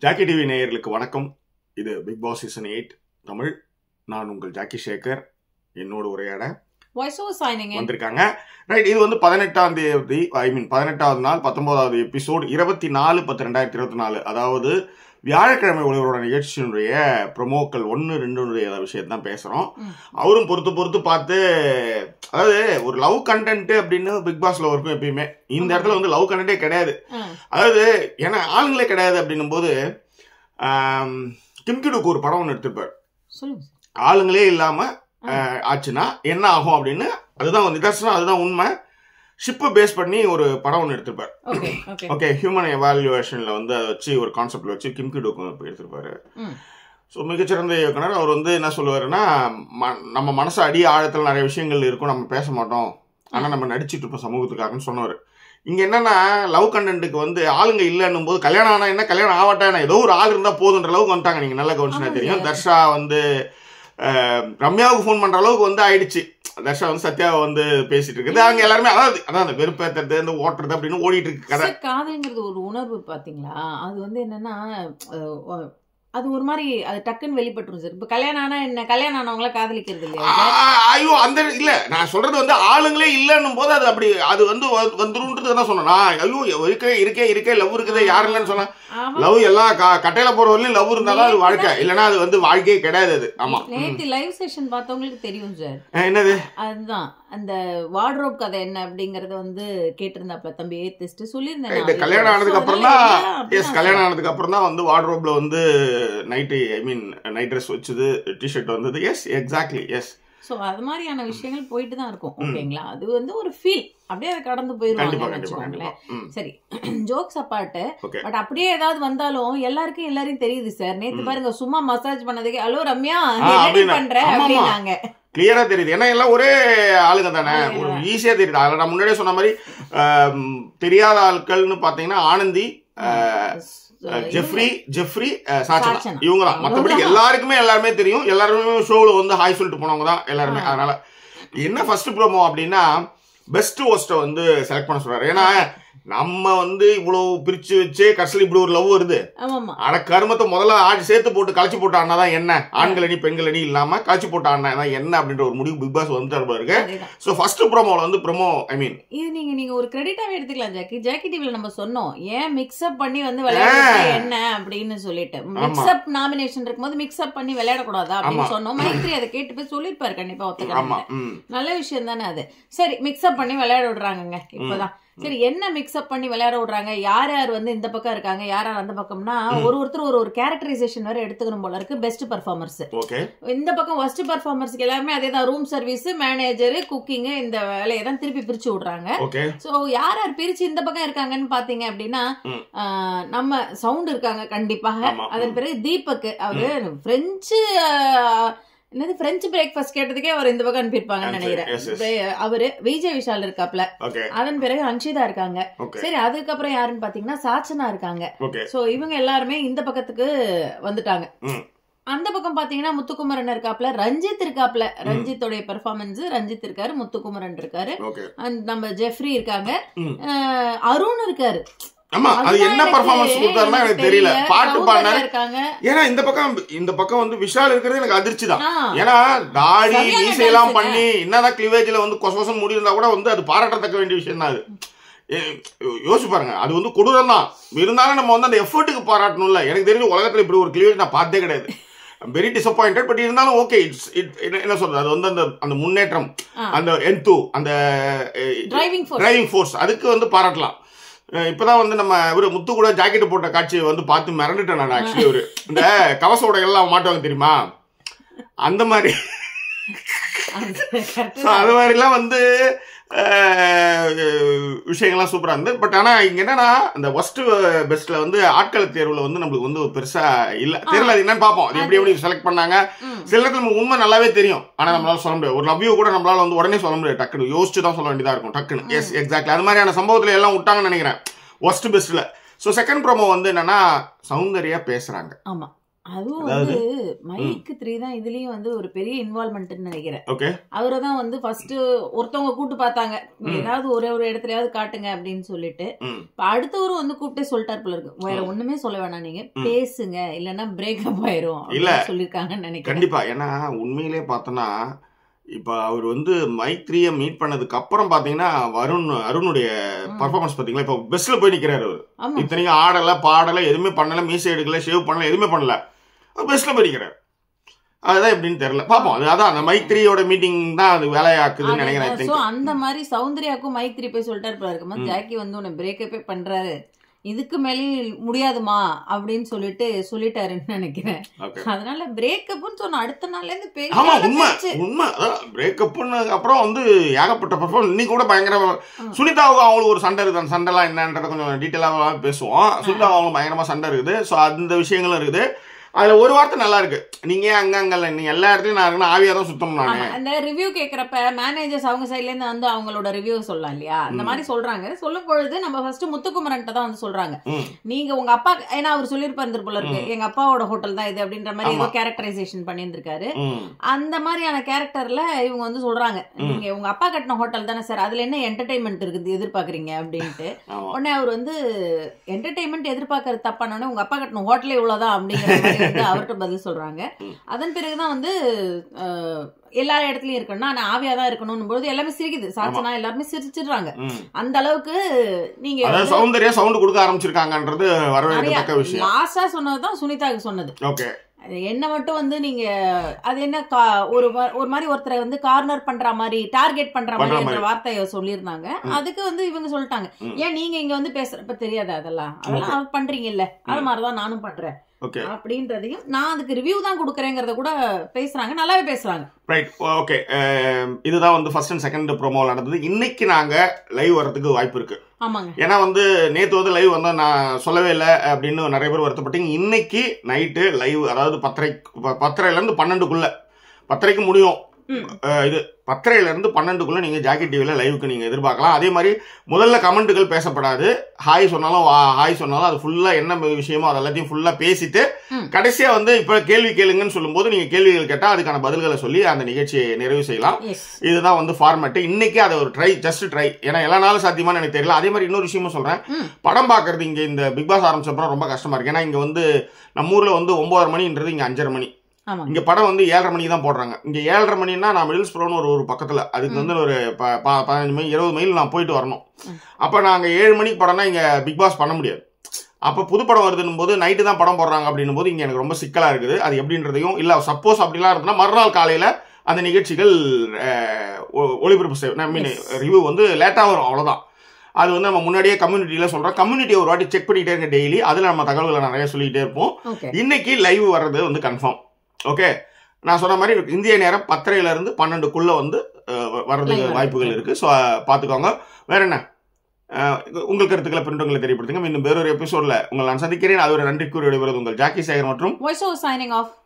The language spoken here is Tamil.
ஜாக்கி டிவி நேயர்களுக்கு வணக்கம் இது Bigg Boss season eight Tamil நான் உங்கள் ஜாக்கி சேகர் என்னோட உரையாட வாய்ஸ் ஓவர் சைனிங் வந்திருக்காங்க ரைட் இது வந்து பதினெட்டாம் தேதி ஐ மீன் பதினெட்டாவது நாள் பத்தொன்பதாவது எபிசோட் இருபத்தி நாலு பத்து ரெண்டாயிரத்தி இருபத்தி நாலு அதாவது வியாழக்கிழமை ஒளிவரோட நிகழ்ச்சியினுடைய ப்ரொமோக்கள் ஒன்று ரெண்டுடைய விஷயத்தான் தான் பேசுகிறோம் ம். அவரும் பொறுத்து பொறுத்து பார்த்து அதாவது ஒரு லவ் கண்டென்ட் அப்படின்னு பிக் பாஸ்ல இருக்கும் எப்பயுமே இந்த ஆமா. இடத்துல வந்து லவ் கண்டென்ட்டே கிடையாது அதாவது ஏன்னா ஆளுங்களே கிடையாது அப்படின்னும் போது ஆம், கிம்கிடுக்கு ஒரு படம் ஒன்று எடுத்திருப்பார் சொல்லுங்க ஆளுங்களே இல்லாம அஹ், ஆச்சுன்னா என்ன ஆகும் அப்படின்னு அதுதான் நிதர்சனம் அதுதான் உண்மை ஷிப்பை பேஸ் பண்ணி ஒரு படம் ஒன்று எடுத்திருப்பார் ஓகே ஓகே ஓகே ஹியூமன் எவாலுவேஷன்ல வந்து அதை வச்சு ஒரு கான்செப்ட்ல வச்சு கிம்கிடுக்கு எடுத்திருப்பாரு ம். ஸோ மிகச்சிறந்த இயக்குனர் அவர் வந்து என்ன சொல்லுவாருன்னா ம- நம்ம மனசு அடி ஆழத்தில் நிறைய விஷயங்கள் இருக்கும் நம்ம பேச மாட்டோம் ஆனால் நம்ம நடிச்சிட்டு இருப்போம் சமூகத்துக்காகன்னு சொன்னவர் இங்க என்னன்னா லவ் கண்டென்ட்டுக்கு வந்து ஆளுங்க இல்லைன்னும் போது கல்யாணம் ஆனா என்ன கல்யாணம் ஆவட்டா என்ன ஏதோ ஒரு ஆள் இருந்தா போதுன்ற அளவுக்கு வந்துட்டாங்க நீங்க நல்லா கவனிச்சுனா ஆமாங்க. தெரியும் தர்ஷா வந்து அஹ், ரம்யாவுக்கு ஃபோன் பண்ற அளவுக்கு வந்து ஆயிடுச்சு தர்ஷா வந்து சத்யாவை வந்து பேசிட்டு இருக்குது அவங்க எல்லாருமே அதாவது அதான் அந்த வெறுப்பேத்துறது இந்த ஓட்டுறது அப்படின்னு ஓடிட்டு இருக்கு கதை சார் காதல்ங்கிறது ஒரு உணர்வு பாத்தீங்களா அது வந்து என்னன்னா அஹ், அது ஒரு மாதிரி அது டக்குன்னு வெளிப்பட்டுரும் சார் இப்ப கல்யாணம் ஆனா என்ன கல்யாணம் ஆனவங்கள காதலிக்கிறது இல்லையா சார் ஆ, ஐயோ அந்த இல்ல நான் சொல்றது வந்து ஆளுங்களே இல்லன்னும் போது அது அப்படி அது வந்து வ- வந்துருன்றது தான் சொன்னேன் நான் ஐயோ இருக்கே இருக்கே இருக்கே லவ் இருக்குது யாரு இல்லைன்னு சொன்னா ஆமா. லவ் எல்லாம் க- கட்டையில போற வரலையும் லவ் இருந்தாலும் அது வாழ்க்கை இல்லைன்னா அது வந்து வாழ்க்கையே கிடையாது அது ஆமா ம். நேத்து லைவ் செஷன் பார்த்தவங்களுக்கு தெரியும் சார் அஹ், என்னது அதுதான் அந்த வார்ட்ரோப் கதை என்ன அப்படிங்கறத வந்து கேட்டிருந்தாப்ல தம்பி ஏத்திஸ்ட் சொல்லியிருந்தேன் இந்த நான். கல்யாணம் ஆனதுக்கு So, அப்புறம் அதனால தான் எல்லாம் அப்படிதான் எஸ் கல்யாணம் ஆனதுக்கு அப்புறம் தான் வந்து வார்ட்ரோப்ல வந்து night I mean night dress வச்சது டிஷர்ட் வந்தது எஸ் எக்ஸாக்ட்லி எஸ் சோ அது மாதிரியான விஷயங்கள் போயிட்டு தான் இருக்கும் ஓகேங்களா அது வந்து ஒரு ஃபீல் அப்படியே அதை கடந்து கண்டிப்பா போயிருவாங்கன்னு கண்டிப்பா கண்டிப்பா வச்சுக்கோங்களேன் ம் சரி ஜோக்ஸ் அப்பாட்டு ஓகே பட் அப்படியே ஏதாவது வந்தாலும் எல்லாருக்கும் எல்லாரையும் தெரியுது சார் நேத்து ம். பாருங்க சும்மா மசாஜ் பண்ணதுக்கு ஹலோ ரம்யா ஆ, நீ என்னடி அப்படின்னா. பண்ற ஆமாமா. அப்படின்னாங்க கிளியரா தெரியுது ஏன்னா எல்லாம் ஒரே ஆளுங்க தானே ஆளுங்க ஒரு தான். ஈஸியா தெரியுது அதில் நான் முன்னாடியே சொன்ன மாதிரி ஆம், தெரியாத ஆட்கள்னு பாத்தீங்கன்னா ஆனந்தி அஹ், அஹ், ஜெஃப்ரி ஜெஃப்ரி அஹ், சாச்சனா சாச்சனா. இவங்க தான் மற்றபடி அவ்வளவுதான். எல்லாருக்குமே எல்லாருமே தெரியும் எல்லாருமே ஷோவில் வந்து ஹாய் சொல்லிட்டு போனவங்க தான் எல்லாருமே ஆ. அதனால என்ன ஃபர்ஸ்ட் ப்ரோமோ அப்படின்னா பெஸ்ட் ஹோஸ்ட்டை வந்து செலக்ட் பண்ண சொல்றாரு ஏன்னா நம்ம வந்து இவ்வளவு பிரிச்சு வச்சு கடைசியில் இப்படி ஒரு லவ் வருது ஆமாமா அட கருமத்தை முதல்ல ஆடி சேர்த்து போட்டு கழிச்சு போட்ட அண்ணா தான் என்ன ஆண்கள் அணி பெண்கள் அணி இல்லாம கழிச்சு போட்ட அண்ணா தான் என்ன அப்படின்ற ஒரு முடிவு பிக் பாஸ் வந்துட்டாரு பாருங்க அதேதான் ஸோ ஃபர்ஸ்ட் ப்ரோமோல வந்து ப்ரோமோ ஐ மீன் இது நீங்க நீங்க ஒரு கிரெடிட்டாவே எடுத்துக்கலாம் ஜாக்கி ஜாக்கி டிவில நம்ம சொன்னோம் ஏன் மிக்ஸ் அப் பண்ணி வந்து விளையாடுறது ஆ. என்ன அப்படின்னு சொல்லிட்டு மிக்ஸ் அப் நாமினேஷன் இருக்கும்போது மிக்ஸ் அப் பண்ணி விளையாடக்கூடாதா அப்படின்னு ஆமா. சொன்னோம் மைத்ரி அதை கேட்டு போய் சொல்லிருப்பாரு கண்டிப்பா ஆமா ஒத்துக்கலாம் ம் நல்ல விஷயம் தானே அது சரி மிக்ஸ் அப் பண்ணி விளையாட விடுறாங்கங்க இப்பதான் சரி என்ன மிக்ஸ் அப் பண்ணி விளையாட விடுறாங்க யார் யார் வந்து இந்த பக்கம் இருக்காங்க யார் யார் அந்த பக்கம்னா ஒரு ஒருத்தர் ஒரு ஒரு கேரக்டரைசேஷன் வேற எடுத்துக்கணும் போல இருக்கு பெஸ்ட் பர்ஃபார்மர்ஸ் ஓகே இந்த பக்கம் ஒஸ்ட் பர்ஃபார்மர்ஸ்க்கு எல்லாருமே அதே தான் ரூம் சர்வீஸ் மேனேஜர் குக்கிங் இந்த வேலையை தான் திருப்பி பிரிச்சு விடுறாங்க ஓகே சோ யார் யார் பிரிச்சு இந்த பக்கம் இருக்காங்கன்னு பாத்தீங்க அப்படின்னா ம். ஆஹ், நம்ம சவுண்ட் இருக்காங்க கண்டிப்பாக ஆமா. அதன் பிறகு தீபக் அவரு பிரெஞ்சு ஆஹ், என்னது பிரெஞ்சு பிரேக்ஃபாஸ்ட் கேட்டதுக்கே அவர் இந்த பக்கம் அனுப்பியிருப்பாங்கன்னு Yes, yes. நினைக்கிறேன் வே- அவரு விஜய் விஷால் இருக்காப்ல ஓகே அதன் பிறகு அன்ஷிதா இருக்காங்க ஓகே சரி அதுக்கப்புறம் யாருன்னு பாத்தீங்கன்னா சாச்சனா இருக்காங்க ஓகே சோ இவங்க எல்லாருமே இந்த பக்கத்துக்கு வந்துட்டாங்க ம். அந்த பக்கம் பாத்தீங்கன்னா முத்துக்குமரன் இருக்காப்ல ரஞ்சித் இருக்காப்ல ரஞ்சித்தோடைய பெர்ஃபார்மன்ஸ் ரஞ்சித் இருக்காரு முத்துக்குமரன் இருக்காரு ஓகே and நம்ம ஜெஃப்ரி இருக்காங்க ம். அஹ் அருண் இருக்காரு ஆமா அது அதுதான் என்ன எனக்கு- பர்ஃபார்மன்ஸ் கொடுத்தாருன்னா எனக்கு தெரியல பாட்டு சௌந்தர்யா பாடினாரு இருக்காங்க ஏன்னா இந்த பக்கம் இந்த பக்கம் வந்து விஷால் இருக்கிறது எனக்கு அதிர்ச்சி தான் ஆ, ஏன்னா தாடி சரியான மீசையெல்லாம் dance பண்ணி என்னதான் கிளிவேஜ்ல வந்து கொச கொசம் முடி இருந்தா கூட வந்து அது பாராட்டத்தக்க வேண்டிய விஷயம் தான் அது ஏ- யோசிச்சு பாருங்க அது வந்து கொடூரம் தான் இருந்தாலும் நம்ம வந்து அந்த எஃபர்ட்டுக்கு பாராட்டணும்ல எனக்கு தெரிஞ்சு உலகத்துல இப்படி ஒரு கிளிவேஜ் நான் பார்த்தே கிடையாது வெரி டிசப்பாயிண்டட் பட் இருந்தாலும் ஓகே இட்ஸ் இட் என்ன சொல்றது அது வந்து அந்த அந்த முன்னேற்றம் ஆ. அந்த என்து அந்த Driving force. டிரைவிங் ஃபோர்ஸ் அதுக்கு வந்து பாராட்டலாம் அஹ் இப்பதான் வந்து நம்ம இவரு முத்து கூட ஜாக்கெட் போட்ட காட்சியை வந்து பார்த்து மிரண்டுட்டேன் நான் ஆக்சுவலி ஒரு இந்த கவச உடைகள்லாம் மாட்டுவாங்க தெரியுமா அந்த மாதிரி அது correct ஸோ அது மாதிரிலாம் வந்து அஹ், விஷயங்கள்லாம் சூப்பராக இருந்தது பட் ஆனால் இங்கே என்னன்னா அந்த ஃபர்ஸ்ட் பெஸ்ட்ல வந்து ஆட்கள் தேர்வில் வந்து நம்மளுக்கு வந்து பெருசா இல்லை தெரியல அது என்னன்னு பார்ப்போம் அது எப்படி எப்படி செலக்ட் பண்ணாங்க ம். சில நேரத்தில் நமக்கு உண்மை நல்லாவே தெரியும் ஆனால் நம்மளால சொல்ல முடியாது ஒரு லவ் யூ கூட நம்மளால வந்து உடனே சொல்ல முடியாது டக்குன்னு யோசிச்சு தான் சொல்ல வேண்டியதா இருக்கும் டக்குன்னு எஸ் எக்ஸாக்ட்லி அது மாதிரியான சம்பவத்தில் எல்லாம் விட்டாங்கன்னு நினைக்கிறேன் ஃபர்ஸ்ட் பெஸ்ட்ல ஸோ செகண்ட் ப்ரோமோ வந்து என்னன்னா சௌந்தர்யா பேசுறாங்க ஆமா அதுவும் அதாவது- வந்து மைக்கு த்ரீ தான் இதுலயும் வந்து ஒரு பெரிய இன்வால்மெண்ட்னு நினைக்கிறேன் ஓகே அவரை தான் வந்து ஃபர்ஸ்ட் ஒருத்தவங்க கூட்டு பார்த்தாங்க ம். ஏதாவது ஒரே ஒரு இடத்துலயாவது காட்டுங்க அப்படின்னு சொல்லிட்டு ம் இப்ப அடுத்தவரும் வந்து கூப்பிட்டே சொல்லிட்டாரு போல இருக்கு வேற ம். ஒண்ணுமே சொல்ல வேணாம் நீங்க ம். பேசுங்க இல்லன்னா பிரேக்கப் ஆயிரும் இல்ல. அப்படின்னு சொல்லிருக்காங்கன்னு நினைக்கிறேன் கண்டிப்பா ஏன்னா உண்மையிலே பார்த்தோன்னா இப்ப அவர் வந்து மைத்ரிய மீட் பண்ணதுக்கு அப்புறம் பாத்தீங்கன்னா வருண் அருணுடைய ம். பர்ஃபார்மன்ஸ் பாத்தீங்களா இப்போ பெஸ்ட்ல போய் நிக்கிறாரு அவர் ஆமா இத்தனைக்கும் ஆடல பாடல எதுவுமே பண்ணல மீசை எடுக்கல ஷேவ் பண்ணல எதுவுமே பண்ணல பெஸ்ட்ல போய் நிக்கிறாரு அதுதான் எப்படின்னு தெரியல பாப்போம் அது அதான் அந்த மைத்ரியோட மீட்டிங் தான் அது வேலையாக்குதுன்னு நினைக்கிறேன் I think. சோ அந்த மாதிரி சௌந்தர்யாக்கும் மைத்ரி போய் சொல்லிட்டாரு போல இருக்குமா ம். ஜாக்கி வந்து உன்னை பிரேக்கப்பே பண்றாரு இதுக்கு மேலேயும் முடியாதுமா அப்படின்னு சொல்லிட்டு சொல்லிட்டாருன்னு நினைக்கிறேன் Okay. அதனால பிரேக்கப்னு சொன்ன அடுத்த நாள்ல இருந்து பேசி ஆமா நல்ல உண்மை பேச்சு. உண்மை அப்புறம் அப்புறம் வந்து ஏகப்பட்ட பர்ஃபார்மன்ஸ் இன்னைக்கு கூட பயங்கர ம். சுனிதாவுக்கும் அவங்களுக்கு ஒரு சண்டை இருக்குது அந்த சண்டைலாம் என்னன்றத கொஞ்சம் டீட்டெயிலாக பேசுவோம் சுனிதா அவங்க பயங்கரமா சண்டை இருக்குது ஸோ அந்த விஷயங்களும் இருக்குது அதுல ஒரு வார்த்தை நல்லா இருக்கு நீங்க ஏன் அங்க அங்கல்ல நீங்க எல்லா இடத்துலயும் நான் இருக்கணும் ஆவியா தான் சுத்தம் நானு ஆமா, அந்த ரிவ்யூ கேக்குறப்ப மேனேஜர்ஸ் அவங்க சைட்ல இருந்து வந்து அவங்களோட ரிவ்யூ சொல்லலாம் இல்லையா அந்த ம். மாதிரி சொல்றாங்க சொல்லும் பொழுது நம்ம ஃபர்ஸ்ட் முத்துக்குமரன் தான் வந்து சொல்றாங்க ம். நீங்க உங்க அப்பா ஏன்னா அவர் சொல்லியிருப்பாரு போல இருக்கு எங்க அப்பாவோட ஹோட்டல் தான் இது அப்படின்ற மாதிரி ஏதோ ஆமா. கேரக்டரைசேஷன் பண்ணியிருந்திருக்காரு ம். அந்த மாதிரியான கேரக்டர்ல இவங்க வந்து சொல்றாங்க ம். நீங்க உங்க அப்பா கட்டின ஹோட்டல் தானே சார் அதுல என்ன என்டர்டைன்மெண்ட் இருக்குது எதிர்பார்க்கறீங்க அப்படின்ட்டு ஆமா உடனே அவர் வந்து என்டர்டைன்மெண்ட் எதிர்பார்க்கறது தப்பானோடனே உங்க அப்பா கட்டின ஹோட்டலே இவ்வளவுதான் அப்படிங்கிற மாதிரி வந்து அவர்கிட்ட பதில் சொல்றாங்க ம். அதன் பிறகுதான் வந்து அஹ், எல்லா இடத்துலயும் இருக்கணும் ஆனா ஆவியா தான் இருக்கணும் பொழுது எல்லாமே சிரிக்குது சாச்சனா எல்லாருமே சிரிச்சிடுறாங்க ம். அந்த அளவுக்கு நீங்க அதாவது சௌந்தர்யா சவுண்ட் கொடுக்க ஆரம்பிச்சிருக்காங்கன்றது வரவேற்கத்தக்க விஷயம் லாஸ்டா சொன்னதுதான் சுனிதாக்கு சொன்னது ஓகே அது என்ன மட்டும் வந்து நீங்க அது என்ன கா- ஒரு வ- ஒரு மாதிரி ஒருத்தரை வந்து கார்னர் பண்ற மாதிரி டார்கெட் பண்ற பண்ற மாதிரி என்ற மாதிரி. வார்த்தைய சொல்லியிருந்தாங்க ம். அதுக்கு வந்து இவங்க சொல்லிட்டாங்க ம். ஏன் நீங்க இங்க வந்து பேசுறப்ப தெரியாதா அதெல்லாம் அதெல்லாம் பண்றீங்கல்ல அது மாதிரிதான் நானும் பண்றேன் ஓகே அப்படின்றதையும் நான் அதுக்கு ரிவ்யூ தான் கொடுக்கறேங்கிறத கூட பேசுறாங்க நல்லாவே பேசுறாங்க ரைட் ஓகே இதுதான் வந்து ஃபர்ஸ்ட் அண்ட் செகண்ட் ப்ரோமோ நடந்தது இன்னைக்கு நாங்க லைவ் வரதுக்கு வாய்ப்பு இருக்கு ஆமாங்க ஏன்னா வந்து நேத்து வந்து லைவ் வந்தா நான் சொல்லவே இல்லை அப்படின்னு நிறைய பேர் வருத்தப்பட்டீங்க இன்னைக்கு நைட்டு லைவ் அதாவது பத்தரை ப- பத்தரைல இருந்து பன்னெண்டுக்குள்ள பத்தரைக்கு முடியும் ம். அஹ் இது பத்தரைல இருந்து பன்னெண்டுக்குள்ள நீங்க ஜாக்கெட் டிவில லைவுக்கு நீங்க எதிர்பார்க்கலாம் அதே மாதிரி முதல்ல கமெண்ட்டுகள் பேசப்படாது ஹாய் சொன்னாலும் வா- ஹாய் சொன்னாலும் அது ஃபுல்லா என்ன விஷயமோ அது எல்லாத்தையும் ஃபுல்லா பேசிட்டு ம். கடைசியா வந்து இப்ப கேள்வி கேளுங்கன்னு சொல்லும்போது நீங்க கேள்விகள் கேட்டா அதுக்கான பதில்களை சொல்லி அந்த நிகழ்ச்சியை நிறைவு செய்யலாம் எஸ் இதுதான் வந்து ஃபார்மேட் இன்னைக்கு அதை ஒரு ட்ரை ஜஸ்ட் ட்ரை ஏன்னா எல்லா நாளும் சாத்தியமான்னு எனக்கு தெரியல அதே மாதிரி இன்னொரு விஷயமும் சொல்றேன் ம். படம் பார்க்கறது இங்க இந்த பிக் பாஸ் ஆரம்பிச்சப்பறம் ரொம்ப கஷ்டமா இருக்கு ஏன்னா இங்க வந்து நம்ம ஊர்ல வந்து ஒன்பதரை மணின்றது இங்க அஞ்சரை மணி ஆமாங்க இங்க படம் வந்து ஏழரை மணிக்கு தான் போடுறாங்க இங்க ஏழரை மணின்னா நான் மிடில்ஸ் ப்ரோன்னு ஒரு ஒரு பக்கத்துல அதுக்கு வந்து ஒரு ப- ப- பதினஞ்சு மைல் இருபது மைல் நான் போயிட்டு வரணும் ம். அப்ப நாங்க ஏழு மணிக்கு படம்னா இங்க பிக் பாஸ் பண்ண முடியாது அப்ப புது படம் வருதுன்னும் போது நைட்டு தான் படம் போடுறாங்க அப்படின்னும் போது இங்க எனக்கு ரொம்ப சிக்கலா இருக்குது அது எப்படின்றதையும் இல்ல சப்போஸ் அப்படிலாம் இருந்ததுன்னா மறுநாள் காலையில அந்த நிகழ்ச்சிகள் அஹ், ஒ- ஒளிபரப்பு செய்ய மீன் Yes. ரிவ்யூ வந்து லேட்டா வரும் அவ்வளவுதான் அது வந்து நம்ம முன்னாடியே கம்யூனிட்டியில சொல்றோம் கம்யூனிட்டியை ஒரு வாட்டி செக் பண்ணிட்டே இருக்க டெய்லி அதுல நம்ம தகவல்களை நிறைய சொல்லிட்டே இருப்போம் ஓகே இன்னைக்கு லைவ் வர்றது வந்து கன்ஃபார்ம் ஓகே நான் சொன்ன மாதிரி இந்திய நேரம் பத்தரையில இருந்து பன்னெண்டுக்குள்ள வந்து அஹ், வ- வர்றதுக்கு Live வாய்ப்புகள் வருது. இருக்கு ஸோ பார்த்துக்கோங்க வேற என்ன அஹ், உங்கள் கருத்துக்களை பிரிண்டங்களை தெரியப்படுத்துங்க இன்னும் வேறொரு எபிசோட்ல உங்களை நான் சந்திக்கிறேன் அது ஒரு நன்றி கூறி விடைபெறுவது உங்கள் ஜாக்கி சேகர் மற்றும் வாய்ஸ் ஓவர் சைனிங் ஆஃப்